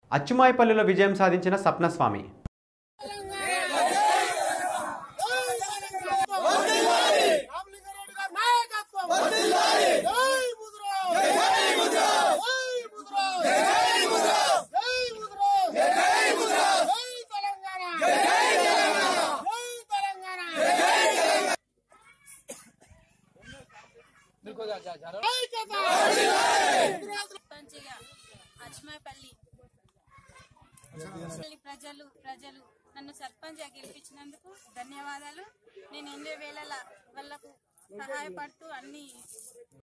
అచ్చుమాయిపల్లిలో విజయం సాధించిన సప్నస్వామి రామలింగారెడ్డి గారి నాయకత్వం జై ముద్రా జై ముద్రా జై ముద్రా జై ముద్రా జై ముద్రా జై ముద్రా జై తెలంగాణ జై తెలంగాణ జై తెలంగాణ ఐక్యత మంచిగా అచ్మాపల్లి పల్లి ప్రజలు ప్రజలు నన్ను సర్పంచ్గా గెలిపించినందుకు ధన్యవాదాలు నేను ఎన్ని వేళల వాళ్ళకు సహాయపడుతూ అన్ని